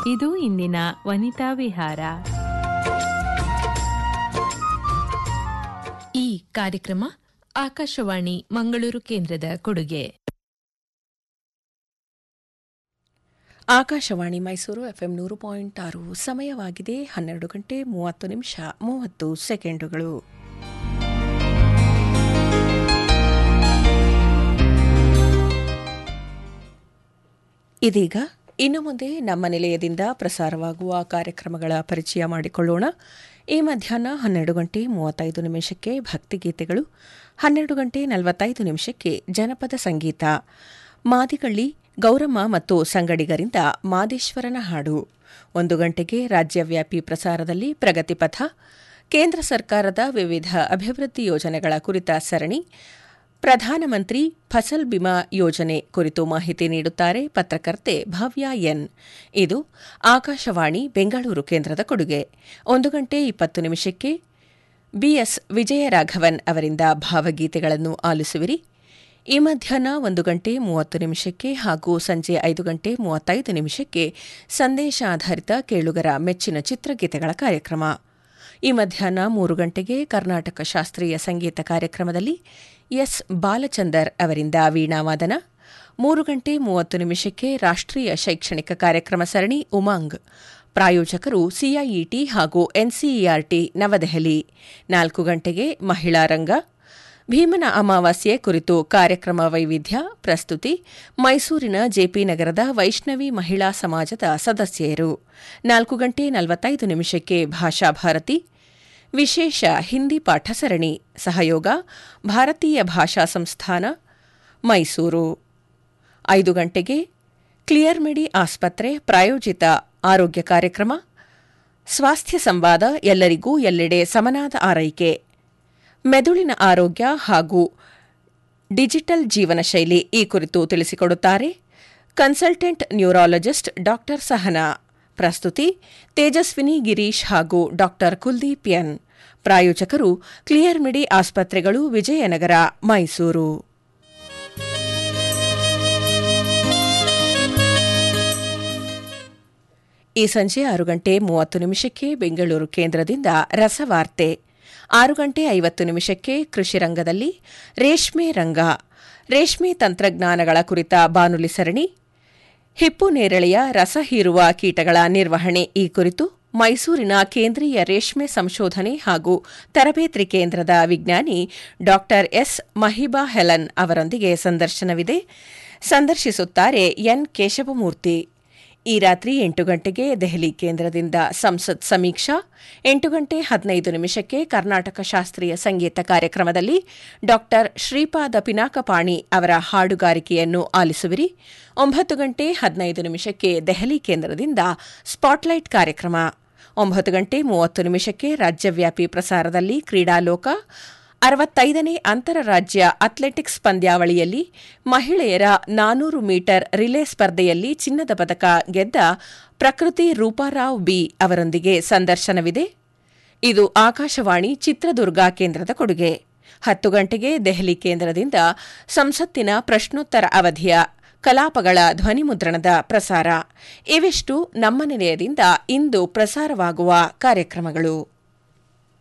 ಇದು ಇಂದಿನ ವನಿತಾ ವಿಹಾರ ಈ ಕಾರ್ಯಕ್ರಮ ಆಕಾಶವಾಣಿ ಮಂಗಳೂರು ಕೇಂದ್ರದ ಕೊಡುಗೆ ಆಕಾಶವಾಣಿ ಮೈಸೂರು ಎಫ್ಎಂ ನೂರು ಪಾಯಿಂಟ್ ಆರು ಸಮಯವಾಗಿದೆ ಹನ್ನೆರಡು ಗಂಟೆ ಮೂವತ್ತು ನಿಮಿಷ ಮೂವತ್ತು ಸೆಕೆಂಡುಗಳು ಇದೀಗ ಇನ್ನು ಮುಂದೆ ನಮ್ಮ ನಿಲಯದಿಂದ ಪ್ರಸಾರವಾಗುವ ಕಾರ್ಯಕ್ರಮಗಳ ಪರಿಚಯ ಮಾಡಿಕೊಳ್ಳೋಣ ಈ ಮಧ್ಯಾಹ್ನ ಹನ್ನೆರಡು ಗಂಟೆ ಮೂವತ್ತೈದು ನಿಮಿಷಕ್ಕೆ ಭಕ್ತಿಗೀತೆಗಳು ಹನ್ನೆರಡು ಗಂಟೆ ನಲವತ್ತೈದು ನಿಮಿಷಕ್ಕೆ ಜನಪದ ಸಂಗೀತ ಮಾದಿಗಳ್ಳಿ ಗೌರಮ್ಮ ಮತ್ತು ಸಂಗಡಿಗರಿಂದ ಮಾದೇಶ್ವರನ ಹಾಡು ಒಂದು ಗಂಟೆಗೆ ರಾಜ್ಯವ್ಯಾಪಿ ಪ್ರಸಾರದಲ್ಲಿ ಪ್ರಗತಿಪಥ ಕೇಂದ್ರ ಸರ್ಕಾರದ ವಿವಿಧ ಅಭಿವೃದ್ಧಿ ಯೋಜನೆಗಳ ಕುರಿತ ಸರಣಿ ಪ್ರಧಾನಮಂತ್ರಿ ಫಸಲ್ ಬಿಮಾ ಯೋಜನೆ ಕುರಿತು ಮಾಹಿತಿ ನೀಡುತ್ತಾರೆ ಪತ್ರಕರ್ತೆ ಭವ್ಯ ಎನ್ ಇದು ಆಕಾಶವಾಣಿ ಬೆಂಗಳೂರು ಕೇಂದ್ರದ ಕೊಡುಗೆ ಒಂದು ಗಂಟೆ ಇಪ್ಪತ್ತು ನಿಮಿಷಕ್ಕೆ ಬಿಎಸ್ ವಿಜಯರಾಘವನ್ ಅವರಿಂದ ಭಾವಗೀತೆಗಳನ್ನು ಆಲಿಸುವಿರಿ ಈ ಮಧ್ಯಾಹ್ನ ಒಂದು ಗಂಟೆ ಮೂವತ್ತು ನಿಮಿಷಕ್ಕೆ ಹಾಗೂ ಸಂಜೆ ಐದು ಗಂಟೆ ಮೂವತ್ತೈದು ನಿಮಿಷಕ್ಕೆ ಸಂದೇಶ ಆಧಾರಿತ ಕೇಳುಗರ ಮೆಚ್ಚಿನ ಚಿತ್ರಗೀತೆಗಳ ಕಾರ್ಯಕ್ರಮ ಈ ಮಧ್ಯಾಹ್ನ ಮೂರು ಗಂಟೆಗೆ ಕರ್ನಾಟಕ ಶಾಸ್ತ್ರೀಯ ಸಂಗೀತ ಕಾರ್ಯಕ್ರಮದಲ್ಲಿ ಎಸ್ ಬಾಲಚಂದರ್ ಅವರಿಂದ ವೀಣಾವಾದನ ಮೂರು ಗಂಟೆ ಮೂವತ್ತು ನಿಮಿಷಕ್ಕೆ ರಾಷ್ಟ್ರೀಯ ಶೈಕ್ಷಣಿಕ ಕಾರ್ಯಕ್ರಮ ಸರಣಿ ಉಮಾಂಗ್ ಪ್ರಾಯೋಜಕರು ಸಿಐಇಟಿ ಹಾಗೂ ಎನ್ಸಿಇಆರ್ಟಿ ನವದೆಹಲಿ ನಾಲ್ಕು ಗಂಟೆಗೆ ಮಹಿಳಾ ರಂಗ ಭೀಮನ ಅಮಾವಾಸ್ಯೆ ಕುರಿತು ಕಾರ್ಯಕ್ರಮ ವೈವಿಧ್ಯ ಪ್ರಸ್ತುತಿ ಮೈಸೂರಿನ ಜೆಪಿ ನಗರದ ವೈಷ್ಣವಿ ಮಹಿಳಾ ಸಮಾಜದ ಸದಸ್ಯರು ನಾಲ್ಕು ಗಂಟೆ ನಲವತ್ತೈದು ನಿಮಿಷಕ್ಕೆ ಭಾಷಾಭಾರತಿ ವಿಶೇಷ ಹಿಂದಿ ಪಾಠ ಸರಣಿ ಸಹಯೋಗ ಭಾರತೀಯ ಭಾಷಾ ಸಂಸ್ಥಾನ ಮೈಸೂರು ಐದು ಗಂಟೆಗೆ ಕ್ಲಿಯರ್ ಮೆಡಿ ಆಸ್ಪತ್ರೆ ಪ್ರಾಯೋಜಿತ ಆರೋಗ್ಯ ಕಾರ್ಯಕ್ರಮ ಸ್ವಾಸ್ಥ್ಯ ಸಂವಾದ ಎಲ್ಲರಿಗೂ ಎಲ್ಲೆಡೆ ಸಮನಾದ ಆರೈಕೆ ಮೆದುಳಿನ ಆರೋಗ್ಯ ಹಾಗೂ ಡಿಜಿಟಲ್ ಜೀವನ ಶೈಲಿ ಈ ಕುರಿತು ತಿಳಿಸಿಕೊಡುತ್ತಾರೆ ಕನ್ಸಲ್ಟೆಂಟ್ ನ್ಯೂರಾಲಜಿಸ್ಟ್ ಡಾಕ್ಟರ್ ಸಹನಾ ಪ್ರಸ್ತುತಿ ತೇಜಸ್ವಿನಿ ಗಿರೀಶ್ ಹಾಗೂ ಡಾಕ್ಟರ್ ಕುಲ್ದೀಪ್ ಎನ್ ಪ್ರಾಯೋಜಕರು ಕ್ಲಿಯರ್ ಮಿಡಿ ಆಸ್ಪತ್ರೆಗಳು ವಿಜಯನಗರ ಮೈಸೂರು ಈ ಸಂಜೆ ಆರು ಗಂಟೆ ಮೂವತ್ತು ನಿಮಿಷಕ್ಕೆ ಬೆಂಗಳೂರು ಕೇಂದ್ರದಿಂದ ರಸವಾರ್ತೆ ಆರು ಗಂಟೆ ಐವತ್ತು ನಿಮಿಷಕ್ಕೆ ಕೃಷಿ ರಂಗದಲ್ಲಿ ರೇಷ್ಮೆ ರಂಗ ರೇಷ್ಮೆ ತಂತ್ರಜ್ಞಾನಗಳ ಕುರಿತ ಬಾನುಲಿ ಸರಣಿ ಹಿಪ್ಪು ನೇರಳೆಯ ರಸ ಹೀರುವ ಕೀಟಗಳ ನಿರ್ವಹಣೆ ಈ ಕುರಿತು ಮೈಸೂರಿನ ಕೇಂದ್ರೀಯ ರೇಷ್ಮೆ ಸಂಶೋಧನೆ ಹಾಗೂ ತರಬೇತಿ ಕೇಂದ್ರದ ವಿಜ್ಞಾನಿ ಡಾ ಎಸ್ ಮಹಿಬಾ ಹೆಲನ್ ಅವರೊಂದಿಗೆ ಸಂದರ್ಶನವಿದೆ ಸಂದರ್ಶಿಸುತ್ತಾರೆ ಎನ್ ಕೇಶವಮೂರ್ತಿ ಈ ರಾತ್ರಿ ಎಂಟು ಗಂಟೆಗೆ ದೆಹಲಿ ಕೇಂದ್ರದಿಂದ ಸಂಸತ್ ಸಮೀಕ್ಷಾ ಎಂಟು ಗಂಟೆ ಹದಿನೈದು ನಿಮಿಷಕ್ಕೆ ಕರ್ನಾಟಕ ಶಾಸ್ತ್ರೀಯ ಸಂಗೀತ ಕಾರ್ಯಕ್ರಮದಲ್ಲಿ ಡಾ ಶ್ರೀಪಾದ ಪಿನಾಕಪಾಣಿ ಅವರ ಹಾಡುಗಾರಿಕೆಯನ್ನು ಆಲಿಸುವಿರಿ ಒಂಬತ್ತು ಗಂಟೆ ಹದಿನೈದು ನಿಮಿಷಕ್ಕೆ ದೆಹಲಿ ಕೇಂದ್ರದಿಂದ ಸ್ಪಾಟ್ಲೈಟ್ ಕಾರ್ಯಕ್ರಮ ಒಂಬತ್ತು ಗಂಟೆ ಮೂವತ್ತು ನಿಮಿಷಕ್ಕೆ ರಾಜ್ಯವ್ಯಾಪಿ ಪ್ರಸಾರದಲ್ಲಿ ಕ್ರೀಡಾಲೋಕ ಅರವತ್ತೈದನೇ ಅಂತರರಾಜ್ಯ ಅಥ್ಲೆಟಿಕ್ಸ್ ಪಂದ್ಯಾವಳಿಯಲ್ಲಿ ಮಹಿಳೆಯರ ನಾನೂರು ಮೀಟರ್ ರಿಲೇ ಸ್ಪರ್ಧೆಯಲ್ಲಿ ಚಿನ್ನದ ಪದಕ ಗೆದ್ದ ಪ್ರಕೃತಿ ರೂಪಾರಾವ್ ಬಿ ಅವರೊಂದಿಗೆ ಸಂದರ್ಶನವಿದೆ ಇದು ಆಕಾಶವಾಣಿ ಚಿತ್ರದುರ್ಗ ಕೇಂದ್ರದ ಕೊಡುಗೆ ಹತ್ತು ಗಂಟೆಗೆ ದೆಹಲಿ ಕೇಂದ್ರದಿಂದ ಸಂಸತ್ತಿನ ಪ್ರಶ್ನೋತ್ತರ ಅವಧಿಯ ಕಲಾಪಗಳ ಧ್ವನಿಮುದ್ರಣದ ಪ್ರಸಾರ ಇವಿಷ್ಟು ನಮ್ಮ ನಿಲಯದಿಂದ ಇಂದು ಪ್ರಸಾರವಾಗುವ ಕಾರ್ಯಕ್ರಮಗಳು